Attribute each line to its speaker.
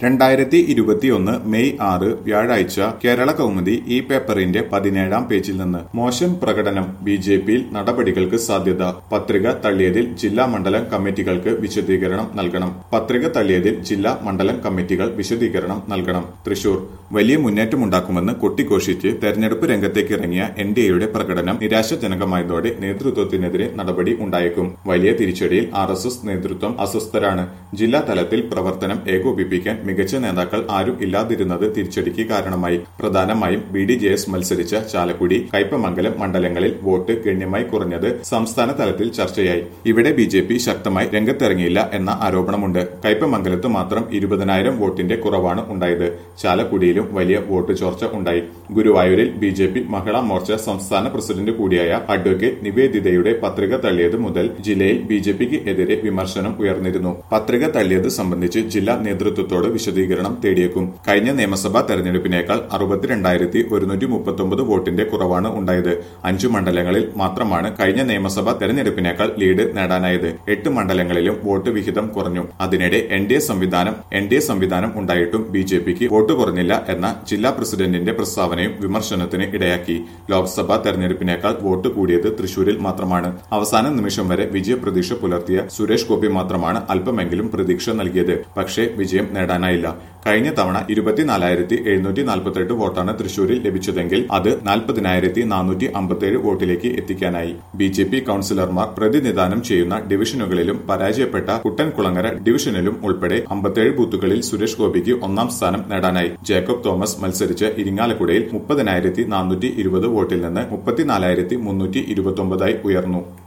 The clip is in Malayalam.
Speaker 1: രണ്ടായിരത്തി ഇരുപത്തിയൊന്ന് മെയ് ആറ് വ്യാഴാഴ്ച കേരള കൗമുദി ഈ പേപ്പറിന്റെ പതിനേഴാം പേജിൽ നിന്ന് മോശം പ്രകടനം ബി ജെ പിയിൽ നടപടികൾക്ക് സാധ്യത പത്രിക തള്ളിയതിൽ ജില്ലാ മണ്ഡലം കമ്മിറ്റികൾക്ക് വിശദീകരണം നൽകണം പത്രിക തള്ളിയതിൽ ജില്ലാ മണ്ഡലം കമ്മിറ്റികൾ വിശദീകരണം നൽകണം തൃശൂർ വലിയ മുന്നേറ്റമുണ്ടാക്കുമെന്ന് കൊട്ടിഘോഷിച്ച് തെരഞ്ഞെടുപ്പ് രംഗത്തേക്ക് ഇറങ്ങിയ എൻ ഡി എയുടെ പ്രകടനം നിരാശാജനകമായതോടെ നേതൃത്വത്തിനെതിരെ നടപടി ഉണ്ടായേക്കും വലിയ തിരിച്ചടിയിൽ ആർ എസ് എസ് നേതൃത്വം അസ്വസ്ഥരാണ് ജില്ലാ തലത്തിൽ പ്രവർത്തനം ഏകോപിപ്പിക്കാൻ മികച്ച നേതാക്കൾ ആരും ഇല്ലാതിരുന്നത് തിരിച്ചടിക്ക് കാരണമായി പ്രധാനമായും ബി ഡി ജെ എസ് മത്സരിച്ച ചാലക്കുടി കയ്പമംഗലം മണ്ഡലങ്ങളിൽ വോട്ട് ഗണ്യമായി കുറഞ്ഞത് സംസ്ഥാന തലത്തിൽ ചർച്ചയായി ഇവിടെ ബി ജെ പി ശക്തമായി രംഗത്തിറങ്ങിയില്ല എന്ന ആരോപണമുണ്ട് കയ്പമംഗലത്ത് മാത്രം ഇരുപതിനായിരം വോട്ടിന്റെ കുറവാണ് ഉണ്ടായത് ചാലക്കുടിയിലും വലിയ വോട്ട് ചോർച്ച ഉണ്ടായി ഗുരുവായൂരിൽ BJP Mahila Morcha സംസ്ഥാന പ്രസിഡന്റ് കൂടിയായ അഡ്വക്കേറ്റ് നിവേദിതയുടെ പത്രിക തള്ളിയത് മുതൽ ജില്ലയിൽ ബി ജെ പിക്ക് എതിരെ വിമർശനം ഉയർന്നിരുന്നു പത്രിക തള്ളിയത് സംബന്ധിച്ച് ജില്ലാ നേതൃത്വത്തോട് വിശദീകരണം തേടിയേക്കും കഴിഞ്ഞ നിയമസഭാ തെരഞ്ഞെടുപ്പിനേക്കാൾ അറുപത്തിരണ്ടായിരത്തി ഒരുന്നൂറ്റി മുപ്പത്തൊമ്പത് വോട്ടിന്റെ കുറവാണ് ഉണ്ടായത് അഞ്ചു മണ്ഡലങ്ങളിൽ മാത്രമാണ് കഴിഞ്ഞ നിയമസഭാ തെരഞ്ഞെടുപ്പിനേക്കാൾ ലീഡ് നേടാനായത് എട്ട് മണ്ഡലങ്ങളിലും വോട്ട് വിഹിതം കുറഞ്ഞു അതിനിടെ എൻ ഡി എ സംവിധാനം എൻ ഡി എ സംവിധാനം ഉണ്ടായിട്ടും ബി ജെ പിക്ക് വോട്ട് കുറഞ്ഞില്ല എന്ന ജില്ലാ പ്രസിഡന്റിന്റെ പ്രസ്താവനയും വിമർശനത്തിന് ഇടയാക്കി ലോക്സഭാ തെരഞ്ഞെടുപ്പിനേക്കാൾ വോട്ട് കൂടിയത് തൃശൂരിൽ മാത്രമാണ് അവസാന നിമിഷം വരെ വിജയപ്രതീക്ഷ പുലർത്തിയ സുരേഷ് ഗോപി മാത്രമാണ് അല്പമെങ്കിലും പ്രതീക്ഷ നൽകിയത് പക്ഷേ വിജയം നേടാനായില്ല കഴിഞ്ഞ തവണ ഇരുപത്തിനാലായിരത്തി എഴുന്നൂറ്റി നാൽപ്പത്തെട്ട് വോട്ടാണ് തൃശൂരിൽ ലഭിച്ചതെങ്കിൽ അത് നാൽപ്പതിനായിരത്തി നാനൂറ്റി അമ്പത്തിയേഴ് വോട്ടിലേക്ക് എത്തിക്കാനായി ബി ജെ പി കൌൺസിലർമാർ പ്രതിനിധാനം ചെയ്യുന്ന ഡിവിഷനുകളിലും പരാജയപ്പെട്ട കുട്ടൻകുളങ്ങര ഡിവിഷനിലും ഉൾപ്പെടെ അമ്പത്തിയേഴ് ബൂത്തുകളിൽ സുരേഷ് ഗോപിക്ക് ഒന്നാം സ്ഥാനം നേടാനായി ജേക്കബ് തോമസ് മത്സരിച്ച് ഇരിങ്ങാലക്കുടയിൽ മുപ്പതിനായിരത്തി നാനൂറ്റി ഇരുപത് വോട്ടിൽ നിന്ന് മുപ്പത്തിനാലായിരത്തി മുന്നൂറ്റി ഇരുപത്തൊമ്പതായി ഉയർന്നു